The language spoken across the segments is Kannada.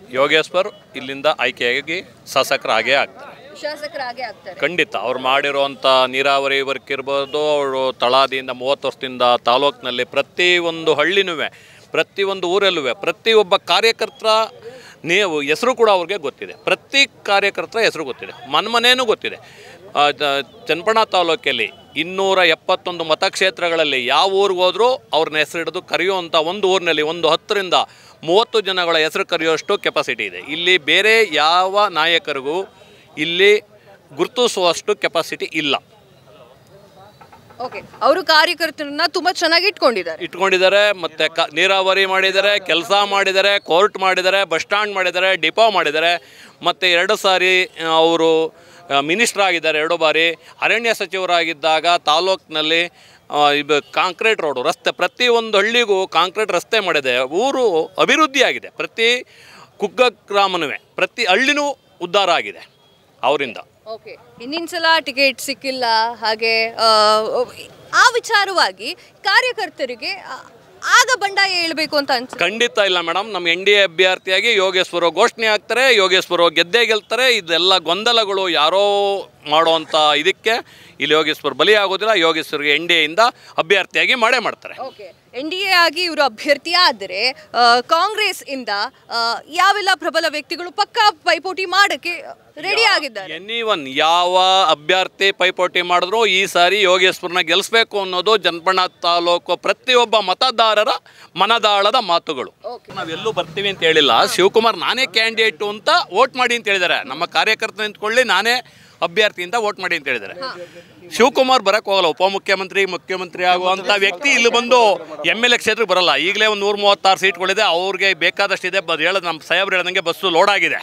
ಯೋಗೇಶ್ವರ್ ಇಲ್ಲಿಂದ ಆಯ್ಕೆಯಾಗಿ ಶಾಸಕರಾಗೇ ಆಗ್ತಾರೆ ಶಾಸಕರಾಗೇ ಆಗ್ತಾರೆ ಖಂಡಿತ ಅವ್ರು ಮಾಡಿರುವಂಥ ನೀರಾವರಿ ವರ್ಕ್ ಇರ್ಬೋದು ಅವರು ತಳಾದಿಯಿಂದ ಮೂವತ್ತು ವರ್ಷದಿಂದ ತಾಲೂಕಿನಲ್ಲಿ ಪ್ರತಿ ಒಂದು ಹಳ್ಳಿನೂ ಪ್ರತಿಯೊಂದು ಊರಲ್ಲೂ ಪ್ರತಿಯೊಬ್ಬ ಕಾರ್ಯಕರ್ತರ ನೀವು ಹೆಸರು ಕೂಡ ಅವ್ರಿಗೆ ಗೊತ್ತಿದೆ ಪ್ರತಿ ಕಾರ್ಯಕರ್ತರ ಹೆಸರು ಗೊತ್ತಿದೆ ಮನ್ಮನೇನೂ ಗೊತ್ತಿದೆ ಆ, ದ- ಚನ್ನಪಣ್ಣ ತಾಲೂಕಲ್ಲಿ ಇನ್ನೂರ ಎಪ್ಪತ್ತೊಂದು ಮತಕ್ಷೇತ್ರಗಳಲ್ಲಿ ಯಾವ ಊರಿಗೆ ಹೋದರೂ ಅವ್ರನ್ನ ಹೆಸರು ಹಿಡಿದು ಕರೆಯುವಂಥ ಒಂದು ಊರಿನಲ್ಲಿ ಒಂದು ಹತ್ತರಿಂದ ಮೂವತ್ತು ಜನಗಳ ಹೆಸರು ಕರೆಯುವಷ್ಟು ಕೆಪಾಸಿಟಿ ಇದೆ ಇಲ್ಲಿ ಬೇರೆ ಯಾವ ನಾಯಕರಿಗೂ ಇಲ್ಲಿ ಗುರುತಿಸುವಷ್ಟು ಕೆಪಾಸಿಟಿ ಇಲ್ಲ ಓಕೆ ಅವರು ಕಾರ್ಯಕರ್ತರನ್ನ ತುಂಬಾ ಚೆನ್ನಾಗಿ ಇಟ್ಕೊಂಡಿದ್ದಾರೆ ಇಟ್ಕೊಂಡಿದ್ದಾರೆ ಮತ್ತು ಕ ನೀರಾವರಿ ಮಾಡಿದ್ದಾರೆ ಕೆಲಸ ಮಾಡಿದ್ದಾರೆ ಕೋರ್ಟ್ ಮಾಡಿದ್ದಾರೆ ಬಸ್ ಸ್ಟ್ಯಾಂಡ್ ಮಾಡಿದ್ದಾರೆ ಡಿಪೋ ಮಾಡಿದ್ದಾರೆ ಮತ್ತು ಎರಡು ಸಾರಿ ಅವರು ಮಿನಿಸ್ಟರ್ ಆಗಿದ್ದಾರೆ ಎರಡು ಬಾರಿ ಅರಣ್ಯ ಸಚಿವರಾಗಿದ್ದಾಗ ತಾಲೂಕಿನಲ್ಲಿ ಆ, ಇದು ಕಾಂಕ್ರೀಟ್ ರೋಡು ರಸ್ತೆ ಪ್ರತಿಯೊಂದು ಹಳ್ಳಿಗೂ ಕಾಂಕ್ರೀಟ್ ರಸ್ತೆ ಮಾಡಿದೆ ಊರು ಅಭಿವೃದ್ಧಿ ಆಗಿದೆ ಪ್ರತಿ ಕುಗ್ಗ ಗ್ರಾಮನೂ ಪ್ರತಿ ಹಳ್ಳಿನೂ ಉದ್ಧಾರ ಆಗಿದೆ ಅವರಿಂದ ಓಕೆ ಹಿಂದಿನ ಸಲ ಟಿಕೆಟ್ ಸಿಕ್ಕಿಲ್ಲ ಹಾಗೆ ಆ, ಆ ವಿಚಾರವಾಗಿ ಕಾರ್ಯಕರ್ತರಿಗೆ ಆ, ಆಗ ಬಂಡಾಯ ಹೇಳ್ಬೇಕು ಅಂತ ಅನ್ಸುತ್ತೆ ಖಂಡಿತ ಇಲ್ಲ ಮೇಡಮ್ ನಮ್ಮ ಎನ್ ಡಿ ಎ ಅಭ್ಯರ್ಥಿಯಾಗಿ ಯೋಗೇಶ್ವರ ಘೋಷಣೆ ಆಗ್ತಾರೆ ಯೋಗೇಶ್ವರ ಗೆದ್ದೇ ಗೆಲ್ತಾರೆ ಇದೆಲ್ಲ ಗೊಂದಲಗಳು ಯಾರೋ ಮಾಡುವಂಥ ಇದಕ್ಕೆ ಇಲ್ಲಿ ಯೋಗೇಶ್ವರ್ ಬಲಿ ಆಗೋದಿಲ್ಲ ಯೋಗೇಶ್ವರ್ಗೆ ಎನ್ ಡಿ ಎಯಿಂದ ಅಭ್ಯರ್ಥಿಯಾಗಿ ಮಾಡೇ ಮಾಡ್ತಾರೆ ಓಕೆ ಎನ್ ಡಿ ಎ ಆಗಿ ಇವರು ಅಭ್ಯರ್ಥಿ ಆದರೆ ಕಾಂಗ್ರೆಸ್ ಇಂದ ಆ, ಯಾವೆಲ್ಲ ಪ್ರಬಲ ವ್ಯಕ್ತಿಗಳು ಪಕ್ಕಾ ಪೈಪೋಟಿ ಮಾಡಕ್ಕೆ ರೆಡಿ ಆಗಿದ್ದಾರೆ ಎನಿ ಒನ್ ಯಾವ ಅಭ್ಯರ್ಥಿ ಪೈಪೋಟಿ ಮಾಡಿದ್ರು ಈ ಸಾರಿ ಯೋಗೇಶ್ವರನ ಗೆಲ್ಲಿಸ್ಬೇಕು ಅನ್ನೋದು ಜನಪಣ ತಾಲೂಕು ಪ್ರತಿಯೊಬ್ಬ ಮತದಾರರ ಮನದಾಳದ ಮಾತುಗಳು ನಾವೆಲ್ಲೂ ಬರ್ತೀವಿ ಅಂತ ಹೇಳಿಲ್ಲ ಶಿವಕುಮಾರ್ ನಾನೇ ಕ್ಯಾಂಡಿಡೇಟು ಅಂತ ವೋಟ್ ಮಾಡಿ ಅಂತ ಹೇಳಿದ್ದಾರೆ ನಮ್ಮ ಕಾರ್ಯಕರ್ತ ನಿಂತ್ಕೊಳ್ಳಿ ನಾನೇ ಅಭ್ಯರ್ಥಿ ಅಂತ ವೋಟ್ ಮಾಡಿ ಅಂತ ಹೇಳಿದ್ದಾರೆ ಶಿವಕುಮಾರ್ ಬರಕ್ಕೆ ಹೋಗಲ್ಲ ಉಪಮುಖ್ಯಮಂತ್ರಿ ಮುಖ್ಯಮಂತ್ರಿ ಆಗುವಂಥ ವ್ಯಕ್ತಿ ಇಲ್ಲಿ ಬಂದು ಎಮ್ ಎಲ್ ಎ ಕ್ಷೇತ್ರಕ್ಕೆ ಬರಲ್ಲ ಈಗಲೇ ಒಂದು ನೂರ ಮೂವತ್ತಾರು ಸೀಟ್ಗಳಿದೆ ಅವ್ರಿಗೆ ಬೇಕಾದಷ್ಟಿದೆ ಬದ್ ಹೇಳೋದು ನಮ್ಮ ಸಾಹೇಬ್ರು ಹೇಳ್ದಂಗೆ ಬಸ್ಸು ಲೋಡ್ ಆಗಿದೆ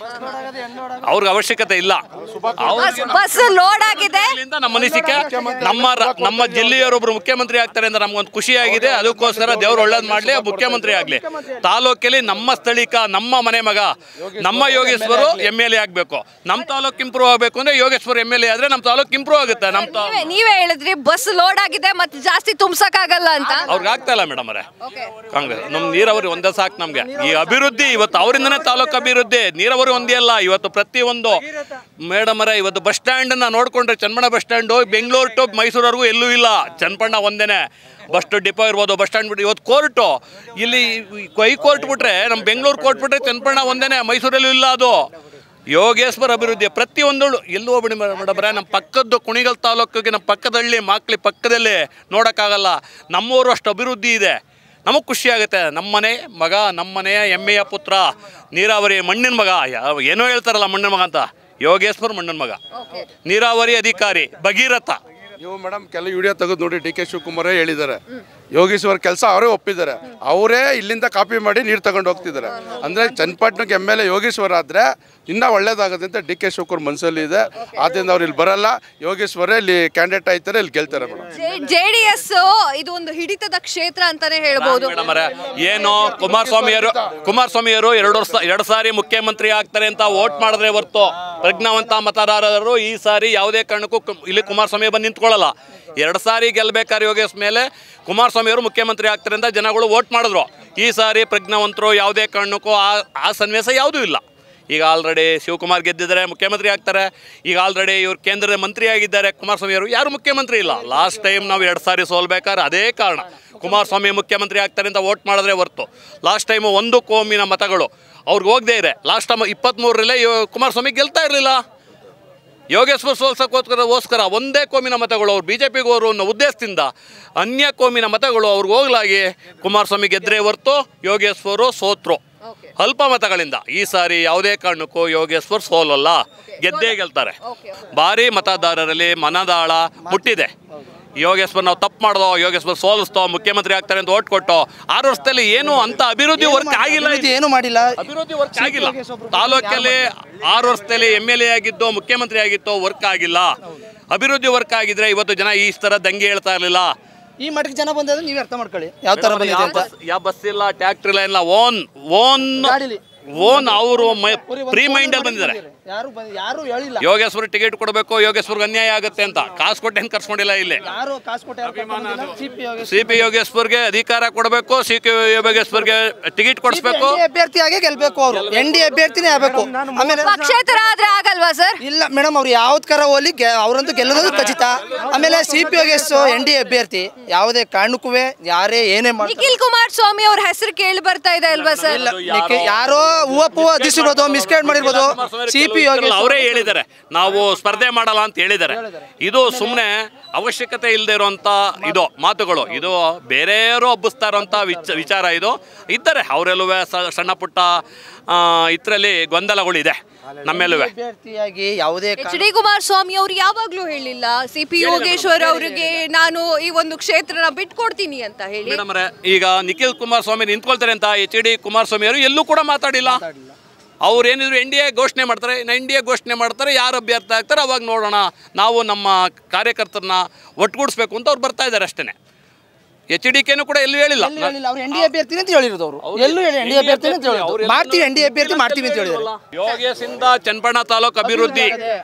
ಅವ್ರಿಗೆ ಅವಶ್ಯಕತೆ ಇಲ್ಲ ಅವ್ರಿಗೆ ಬಸ್ ಲೋಡ್ ಆಗಿದೆ ಇಲ್ಲಿಂದ ನಮ್ಮ ಅನಿಸಿಕೆ ನಮ್ಮ ರ- ನಮ್ಮ ಜಿಲ್ಲೆಯವರೊಬ್ರು ಮುಖ್ಯಮಂತ್ರಿ ಆಗ್ತಾರೆ ಅಂತ ನಮ್ಗೊಂದು ಖುಷಿ ಆಗಿದೆ ಅದಕ್ಕೋಸ್ಕರ ದೇವ್ರು ಒಳ್ಳೇದು ಮಾಡಲಿ ಮುಖ್ಯಮಂತ್ರಿ ಆಗಲಿ ತಾಲೂಕಲ್ಲಿ ನಮ್ಮ ಸ್ಥಳೀಕ ನಮ್ಮ ಮನೆ ಮಗ ನಮ್ಮ ಯೋಗೇಶ್ವರು ಎಮ್ ಎಲ್ ಎ ಆಗಬೇಕು ನಮ್ಮ ತಾಲೂಕು ಇಂಪ್ರೂವ್ ಆಗಬೇಕು ಅಂದ್ರೆ ಯೋಗೇಶ್ವರ್ ಎಮ್ ಎಲ್ ಎ ಆದ್ರೆ ನಮ್ಮ ತಾಲೂಕು ಇಂಪ್ರೂವ್ ಆಗುತ್ತೆ ನಮ್ಮ ತಾ ನೀವೇ ನೀವೇ ಹೇಳಿದ್ರಿ ಬಸ್ ಲೋಡ್ ಆಗಿದೆ ಮತ್ತೆ ಜಾಸ್ತಿ ತುಂಬಸಕ್ಕಾಗಲ್ಲ ಅಂತ ಅವ್ರಿಗೆ ಆಗ್ತಾ ಇಲ್ಲ ಮೇಡಮ್ ಅವರೇ ಕಾಂಗ್ರೆಸ್ ನಮ್ಮ ನೀರಾವರಿ ಒಂದೇ ಸಾಕು ನಮಗೆ ಈ ಅಭಿವೃದ್ಧಿ ಇವತ್ತು ಅವರಿಂದನೇ ತಾಲೂಕು ಅಭಿವೃದ್ಧಿ ನೀರಾವರಿ ಒಂದೇ ಅಲ್ಲ ಇವತ್ತು ಪ್ರತಿಯೊಂದು ಮೇಡಮ್ ಅವರೇ ಇವತ್ತು ಬಸ್ ಸ್ಟ್ಯಾಂಡನ್ನ ನೋಡ್ಕೊಂಡ್ರೆ Channapatna bus stand Bengaluru to ಮೈಸೂರವರೆಗೂ ಎಲ್ಲೂ ಇಲ್ಲ ಚನ್ನಪಣ್ಣ ಒಂದೇನೆ ಬಸ್ ಡಿಪೋ ಇರ್ಬೋದು ಬಸ್ ಸ್ಟ್ಯಾಂಡ್ ಬಿಟ್ಟು ಇವತ್ತು ಕೋರ್ಟು ಇಲ್ಲಿ ಕೈ ಕೋರ್ಟ್ ಬಿಟ್ರೆ ನಮ್ಮ ಬೆಂಗಳೂರು ಕೋರ್ಟ್ ಬಿಟ್ರೆ ಚನ್ನಪಣ್ಣ ಒಂದೇನೆ ಮೈಸೂರಲ್ಲೂ ಇಲ್ಲ ಅದು ಯೋಗೇಶ್ವರ ಅಭಿವೃದ್ಧಿ ಪ್ರತಿಯೊಂದು ಎಲ್ಲೂ ಹೋಗ್ಬಿಡಿ ಮೇಡಮ್ರೆ ನಮ್ಮ ಪಕ್ಕದ್ದು ಕುಣಿಗಲ್ ತಾಲೂಕಿಗೆ ನಮ್ಮ ಪಕ್ಕದ ಹಳ್ಳಿ ಮಾಕ್ಲಿ ಪಕ್ಕದಲ್ಲಿ ನೋಡೋಕ್ಕಾಗಲ್ಲ ನಮ್ಮೂರು ಅಷ್ಟು ಅಭಿವೃದ್ಧಿ ಇದೆ ನಮಗೆ ಖುಷಿ ಆಗುತ್ತೆ ನಮ್ಮನೆ ಮಗ ನಮ್ಮನೆಯ ಹೆಮ್ಮೆಯ ಪುತ್ರ ನೀರಾವರಿ ಮಣ್ಣಿನ ಮಗ ಯಾವ- ಏನೋ ಹೇಳ್ತಾರಲ್ಲ ಮಣ್ಣಿನ ಮಗ ಅಂತ ಯೋಗೇಶ್ವರ್ ಮಣ್ಣಿನ ಮಗ ನೀರಾವರಿ ಅಧಿಕಾರಿ ಭಗೀರಥ ನೀವು ಮೇಡಮ್ ಕೆಲವು ವಿಡಿಯೋ ತೆಗೆದು ನೋಡಿ ಡಿ ಕೆ ಶಿವಕುಮಾರೇ ಹೇಳಿದ್ದಾರೆ ಯೋಗೇಶ್ವರ್ ಕೆಲಸ ಅವರೇ ಒಪ್ಪಿದ್ದಾರೆ ಅವರೇ ಇಲ್ಲಿಂದ ಕಾಪಿ ಮಾಡಿ ನೀರು ತಗೊಂಡು ಹೋಗ್ತಿದ್ದಾರೆ ಅಂದರೆ ಚನ್ನಪಟ್ಟಣಕ್ಕೆ ಎಮ್ ಎಲ್ ಎ ಯೋಗೇಶ್ವರ್ ಆದರೆ ಇನ್ನೂ ಒಳ್ಳೇದಾಗುತ್ತೆ ಅಂತ ಡಿ ಕೆ ಶಿವಕುಮಾರ್ ಮನಸ್ಸಲ್ಲಿ ಇದೆ ಆದ್ದರಿಂದ ಅವ್ರು ಇಲ್ಲಿ ಬರಲ್ಲ ಯೋಗೇಶ್ವರೇ ಇಲ್ಲಿ ಕ್ಯಾಂಡಿಡೇಟ್ ಆಯ್ತಾರೆ ಇಲ್ಲಿ ಗೆಲ್ತಾರೆ ಮೇಡಮ್ ಜೆ ಡಿ ಎಸ್ ಇದು ಒಂದು ಹಿಡಿತದ ಕ್ಷೇತ್ರ ಅಂತಾನೆ ಹೇಳ್ಬೋದು ಮೇಡಮ್ ಅವರೇ ಏನು ಕುಮಾರಸ್ವಾಮಿಯವರು ಕುಮಾರಸ್ವಾಮಿಯವರು ಎರಡು ವರ್ಷ ಎರಡು ಸಾರಿ ಮುಖ್ಯಮಂತ್ರಿ ಆಗ್ತಾರೆ ಅಂತ ವೋಟ್ ಮಾಡಿದ್ರೆ ಹೊರ್ತು ಪ್ರಜ್ಞಾವಂತ ಮತದಾರರು ಈ ಸಾರಿ ಯಾವುದೇ ಕಾರಣಕ್ಕೂ ಕು- ಇಲ್ಲಿ ಕುಮಾರಸ್ವಾಮಿ ಬಂದು ನಿಂತ್ಕೊಳ್ಳಲ್ಲ ಎರಡು ಸಾರಿ ಗೆಲ್ಬೇಕಾದ್ರೆ ಯೋಗೇಶ್ ಮೇಲೆ ಕುಮಾರಸ್ವಾಮಿಯವರು ಮುಖ್ಯಮಂತ್ರಿ ಆಗ್ತಾರೆ ಅಂತ ಜನಗಳು ವೋಟ್ ಮಾಡಿದ್ರು ಈ ಸಾರಿ ಪ್ರಜ್ಞಾವಂತರು ಯಾವುದೇ ಕಾರಣಕ್ಕೂ ಆ ಆ ಸನ್ನಿವೇಶ ಯಾವುದೂ ಇಲ್ಲ ಈಗ ಆಲ್ರೆಡಿ ಶಿವಕುಮಾರ್ ಗೆದ್ದಿದ್ದಾರೆ ಮುಖ್ಯಮಂತ್ರಿ ಆಗ್ತಾರೆ ಈಗ ಆಲ್ರೆಡಿ ಇವ್ರು ಕೇಂದ್ರದ ಮಂತ್ರಿ ಆಗಿದ್ದಾರೆ ಕುಮಾರಸ್ವಾಮಿ ಅವರು ಯಾರು ಮುಖ್ಯಮಂತ್ರಿ ಇಲ್ಲ ಲಾಸ್ಟ್ ಟೈಮ್ ನಾವು ಎರಡು ಸಾರಿ ಸೋಲ್ಬೇಕಾದ್ರೆ ಅದೇ ಕಾರಣ ಕುಮಾರಸ್ವಾಮಿ ಮುಖ್ಯಮಂತ್ರಿ ಆಗ್ತಾರೆ ಅಂತ ವೋಟ್ ಮಾಡಿದ್ರೆ ಹೊರ್ತು ಲಾಸ್ಟ್ ಟೈಮು ಒಂದು ಕೋಮಿನ ಮತಗಳು ಅವ್ರಿಗೆ ಹೋಗದೇ ಇರೆ ಲಾಸ್ಟ್ ಟೈಮ್ ಇಪ್ಪತ್ತ್ಮೂರರಲ್ಲೇ ಕುಮಾರಸ್ವಾಮಿ ಗೆಲ್ತಾ ಇರಲಿಲ್ಲ ಯೋಗೇಶ್ವರ್ ಸೋಲ್ಸಕ್ಕೋಸ್ಕರ ಒಂದೇ ಕೋಮಿನ ಮತಗಳು ಅವ್ರು ಬಿ ಜೆ ಪಿಗೆ ಅವರು ಅನ್ನೋ ಉದ್ದೇಶದಿಂದ ಅನ್ಯ ಕೋಮಿನ ಮತಗಳು ಅವ್ರಿಗೆ ಹೋಗ್ಲಾಗಿ ಕುಮಾರಸ್ವಾಮಿ ಗೆದ್ದರೆ ಹೊರ್ತು ಯೋಗೇಶ್ವರು ಸೋತ್ರು ಅಲ್ಪ ಮತಗಳಿಂದ ಈ ಸಾರಿ ಯಾವುದೇ ಕಾರಣಕ್ಕೂ ಯೋಗೇಶ್ವರ್ ಸೋಲಲ್ಲ ಗೆದ್ದೇ ಗೆಲ್ತಾರೆ ಭಾರಿ ಮತದಾರರಲ್ಲಿ ಮನದಾಳ ಮುಟ್ಟಿದೆ ಯೋಗೇಶ್ವರ್ ನಾವು ತಪ್ಪು ಮಾಡ್ದೋ ಯೋಗೇಶ್ವರ್ ಸೋಲಿಸ್ತೋ ಮುಖ್ಯಮಂತ್ರಿ ಆಗ್ತಾರೆ ಅಂತ ಓಟ್ ಕೊಟ್ಟು ಆರು ವರ್ಷದಲ್ಲಿ ಏನು ಅಂತ ಅಭಿವೃದ್ಧಿ ವರ್ಕ್ ಆಗಿಲ್ಲ ಅಭಿವೃದ್ಧಿ ಏನು ಮಾಡಿಲ್ಲ ಅಭಿವೃದ್ಧಿ ವರ್ಕ್ ಆಗಿಲ್ಲ ತಾಲೂಕಲ್ಲಿ ಆರು ವರ್ಷದಲ್ಲಿ ಎಮ್ ಎಲ್ ಎ ಆಗಿದ್ದು ಮುಖ್ಯಮಂತ್ರಿ ಆಗಿತ್ತು ವರ್ಕ್ ಆಗಿಲ್ಲ ಅಭಿವೃದ್ಧಿ ವರ್ಕ್ ಆಗಿದ್ರೆ ಇವತ್ತು ಜನ ಈ ತರ ದಂಗೆ ಹೇಳ್ತಾ ಇರಲಿಲ್ಲ ಈ ಮಟ್ಟಿಗೆ ಜನ ಬಂದ್ರೆ ನೀವೇ ಅರ್ಥ ಮಾಡ್ಕೊಳ್ಳಿ ಯಾವ ತರ ಬಂದಿದೆ ಅಂತ ಯಾವ ಬಸ್ ಇಲ್ಲ ಟ್ಯಾಕ್ಟ್ರಿ ಇಲ್ಲ ಇಲ್ಲ ಓನ್ ಓನ್ ಗಾಡಿಲಿ. ಓನ್ ಅವರು ಪ್ರೀ ಮೈಂಡ್ ಅಲ್ಲಿ ಬಂದಿದ್ದಾರೆ ಯಾರು ಬಂದ್- ಯಾರು ಹೇಳಿಲ್ಲ ಯೋಗೇಶ್ವರ್ ಟಿಕೆಟ್ ಕೊಡಬೇಕು ಯೋಗೇಶ್ವರ್ಗೆ ಅನ್ಯಾಯ ಆಗುತ್ತೆ ಅಂತ ಕಾಸು ಕೊಟ್ಟು ಏನು ಕರ್ಸ್ಕೊಂಡಿಲ್ಲ ಇಲ್ಲಿ ಯಾರು ಕಾಸು ಕೊಟ್ಟು ಯಾರು ಕರ್ಕೊಂಡ್ ಬಂದಿಲ್ಲ. CP ಯೋಗೇಶ್ ಸಿ ಪಿ ಯೋಗೇಶ್ವರ್ಗೆ ಅಧಿಕಾರ ಕೊಡಬೇಕು ಸಿ ಕೆ ಯೋಗೇಶ್ವರ್ಗೆ ಟಿಕೆಟ್ ಕೊಡಿಸ್ಬೇಕು NDA ಅಭ್ಯರ್ಥಿಯಾಗೆ ಗೆಲ್ಬೇಕು ಅವರು ಎನ್ ಡಿ ಅಭ್ಯರ್ಥಿನೇ ಆಗ್ಬೇಕು ಆಮೇಲೆ ಪಕ್ಷೇತರ ಆದ್ರೆ ಆಗಲ್ವಾ ಸರ್ ಇಲ್ಲ ಮೇಡಮ್ ಅವ್ರು ಯಾವ್ದು ಕರ ಹೋಲಿ ಗೆ- ಅವರಂತೂ ಗೆಲ್ಲೋದು ಖಚಿತ ಆಮೇಲೆ C P Yogesh N D ಅಭ್ಯರ್ಥಿ ಯಾವುದೇ ಕಾರಣಕ್ಕೂ ಯಾರೇ ಏನೇ ಮಾಡ್ತಾರೆ ನಿಖಿಲ್ ಕುಮಾರಸ್ವಾಮಿ ಅವ್ರ ಹೆಸರು ಕೇಳಿ ಬರ್ತಾ ಇದೆ ಅಲ್ವಾ ಸರ್ ನಿಖಿಲ್- ಯಾರೋ ಹೂವ ಪೂವ ಅದಿಸಿರ್ಬೋದು ಮಿಸ್ಗೈಡ್ ಮಾಡಿರ್ಬೋದು ಸಿ ಪಿ ಯೋಗೇಶ್ ಅವರೇ ಹೇಳಿದ್ದಾರೆ ನಾವು ಸ್ಪರ್ಧೆ ಮಾಡಲ್ಲ ಅಂತ ಹೇಳಿದ್ದಾರೆ ಇದು ಸುಮ್ಮನೆ ಅವಶ್ಯಕತೆ ಇಲ್ಲದೆ ಇರುವಂತ ಇದು ಮಾತುಗಳು ಇದು ಬೇರೆಯವರು ಹಬ್ಬಿಸ್ತಾ ಇರೋಂಥ ವಿಚ ವಿಚಾರ ಇದು ಇದ್ದಾರೆ ಅವರೆಲ್ಲೂ ಸಣ್ಣ ಪುಟ್ಟ ಇದರಲ್ಲಿ ಗೊಂದಲಗಳಿದೆ ನಮ್ಮೆಲ್ಲೂ ಅಭ್ಯರ್ಥಿಯಾಗಿ ಯಾವುದೇ ಎಚ್ ಡಿ ಕುಮಾರಸ್ವಾಮಿ ಅವರು ಯಾವಾಗ್ಲೂ ಹೇಳಿಲ್ಲ ಸಿ ಪಿ ಯೋಗೇಶ್ವರ್ ಅವರಿಗೆ ನಾನು ಈ ಒಂದು ಕ್ಷೇತ್ರನ ಬಿಟ್ಕೊಡ್ತೀನಿ ಅಂತ ಹೇಳಿ ಮೇಡಮ್ ಈಗ ನಿಖಿಲ್ ಕುಮಾರಸ್ವಾಮಿ ನಿಂತ್ಕೊಳ್ತಾರೆ ಅಂತ ಎಚ್ ಡಿ ಕುಮಾರಸ್ವಾಮಿ ಅವರು ಎಲ್ಲೂ ಕೂಡ ಮಾತಾಡಿಲ್ಲ ಅವ್ರು ಏನಿದ್ರು ಎನ್ ಡಿ ಎ ಘೋಷಣೆ ಮಾಡ್ತಾರೆ ಎನ್ ಡಿ ಎ ಘೋಷಣೆ ಮಾಡ್ತಾರೆ ಯಾರು ಅಭ್ಯರ್ಥಿ ಆಗ್ತಾರೆ ಅವಾಗ ನೋಡೋಣ ನಾವು ನಮ್ಮ ಕಾರ್ಯಕರ್ತರನ್ನ ಒಟ್ಟುಗೂಡಿಸ್ಬೇಕು ಅಂತ ಅವ್ರು ಬರ್ತಾ ಇದ್ದಾರೆ ಅಷ್ಟೇ ಎಚ್ ಡಿ ಕೆನೂ ಕೂಡ ಎಲ್ಲೂ ಹೇಳಿಲ್ಲ ಎಲ್ಲೂ ಹೇಳಿಲ್ಲ ಅವ್ರು ಎನ್ ಡಿ ಅಭ್ಯರ್ಥಿ ಅಂತ ಹೇಳಿರೋದು ಅವರು ಎಲ್ಲೂ ಹೇಳಿ ಎನ್ ಡಿ ಅಭ್ಯರ್ಥಿ ಅಂತ ಹೇಳಿದ್ರು ಮಾಡ್ತೀವಿ ಎನ್ ಡಿ ಅಭ್ಯರ್ಥಿ ಮಾಡ್ತೀವಿ ಅಂತ ಹೇಳಿದ್ದಾರೆ ಯೋಗೇಶಿಂದ ಚನ್ನಪಣ್ಣ ತಾಲೂಕು ಅಭಿವೃದ್ಧಿ